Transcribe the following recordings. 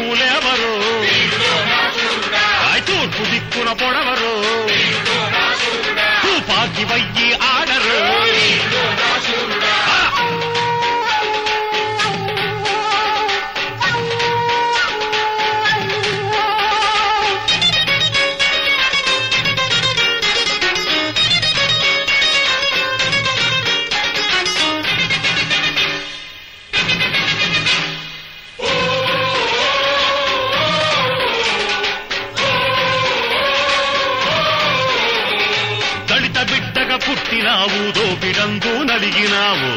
నువ్వులేవరు ఆయ్ తూర్పు దిక్కున పొడవరు తుపాకి వయ్యి ఆడరు ఆ! దళిత బిడ్డగా పుట్టినావు దోపిడంతో నలిగినావు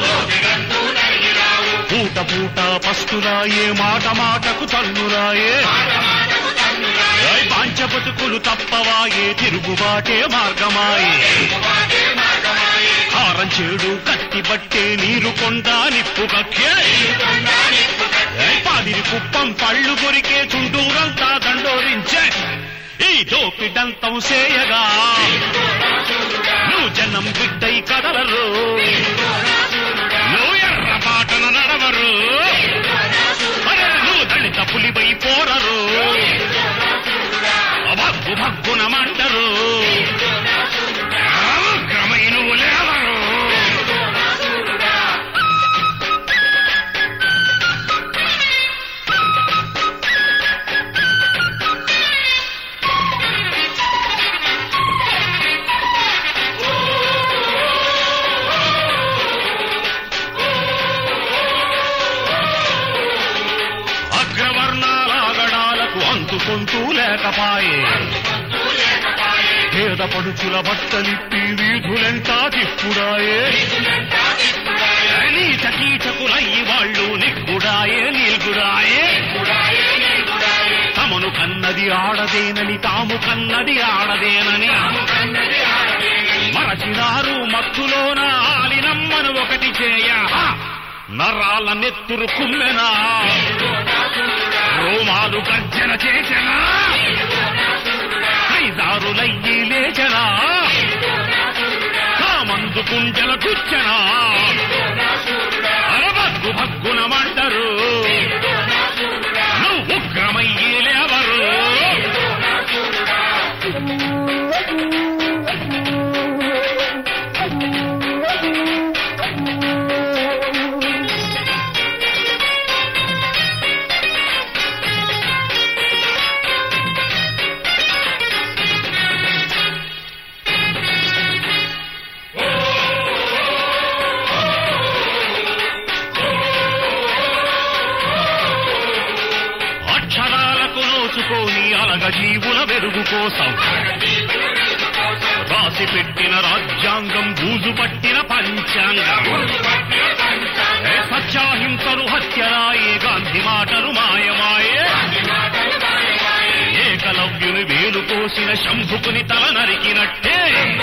పూట పూట పస్తులాయే మాట మాటకు తన్నురాయే ఐ పాంచ బతుకులు తప్పవాయే తిరుగుబాటే మార్గమాయే హారం చేడు కత్తి బట్టే నీరు కొండ నిప్పు కక్కే ఐ పాదిరి కుప్పం పళ్ళు కొరికే చుండూరంతా దండోరించే ఈ దోపిడంతం సేయగా నువ్వు జనం బిడ్డై కదలరు నువ్వు ఎర్ర బాటన నడవరు అరే నువ్వు దళిత పులిపై పోరరు భగ్గు భగ్గున మంటరు ఉగ్రమై నువ్వు లేవరు అగ్రవర్ణాలాగడాలకు అంతుకొంటూ లేకపాయే పేద పడుచుల బట్టలిప్పి వీధులెంటా తిప్పుడాయే నీచ కీచకులయ్యి వాళ్ళు నిగ్గుడాయే నీల్గుడాయే తమను కన్నది ఆడదేనని తాము కన్నది ఆడదేనని మరచినారు మత్తులోన ఆలినమ్మను ఒకటి చేయ నరాల నెత్తురు కుమ్మెనా రోమాలు గర్జన చేసెనా ఐదారులయ్యి లేచనా కామందు కుంజల కూర్చనా అరబగ్గు భగ్గున మంటరు నువ్వు ఉగ్రమయ్యి లేవరు అక్షరాలకు నోచుకోని అలగ జీవుల వెలుగు కోసం రాసి పెట్టిన రాజ్యాంగం బూజు పట్టిన పంచాంగం ఏ సత్యాహింసలు హత్యరాయే గాంధీ మాటలు మాయమాయే ఏకలవ్యుని వేలు కోసిన శంభుకుని తల నరికినట్టే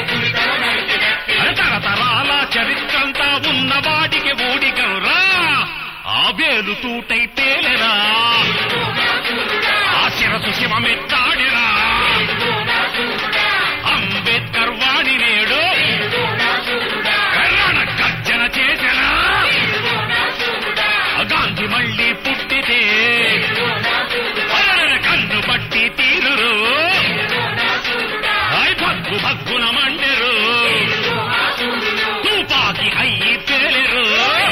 తరతరాల చరిత్రంతా ఉన్న వాటికి ఊడిగంరా ఆ వేలు తూటై పేలెరా ఆ శిరసు శివమెత్తాడిరా అంబేద్కర్ వాడి నేడు కర్రణ గర్జన చేసెనా గాంధీ మళ్ళీ పుట్టితే అరరర కన్ను పట్టి తీరురు ఐ భగ్గు భగ్గున మండెరు తుపాకి అయ్యి పేలెరు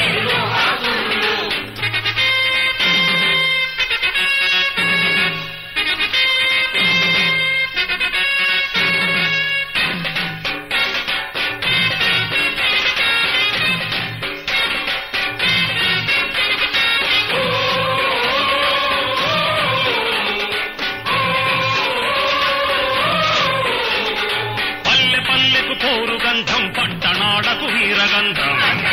పల్లె పల్లెకు పోరు గంధం పట్టణాలకు వీరగంధం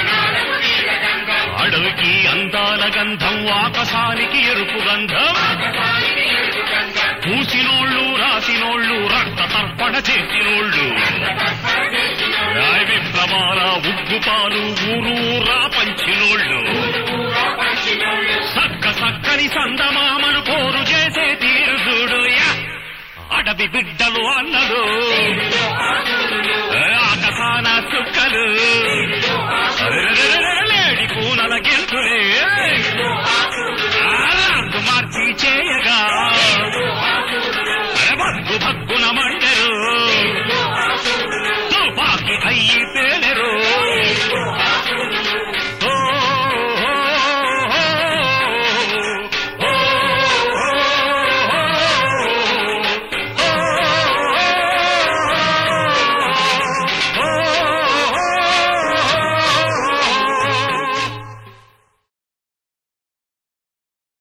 అడవికి అందాల గంధం ఆకాశానికి ఎరుపు గంధం పూసినోళ్ళు రాసినోళ్ళు రక్త తర్పణ చేసినోళ్ళు రాయ విప్లవాల ఉగ్గుపాలు ఊరు ఊరా పంచినోళ్ళు సక్క సక్కని సందమామను పోరు చేసే తీరు చూడు యా. అడవి బిడ్డలు అన్నలు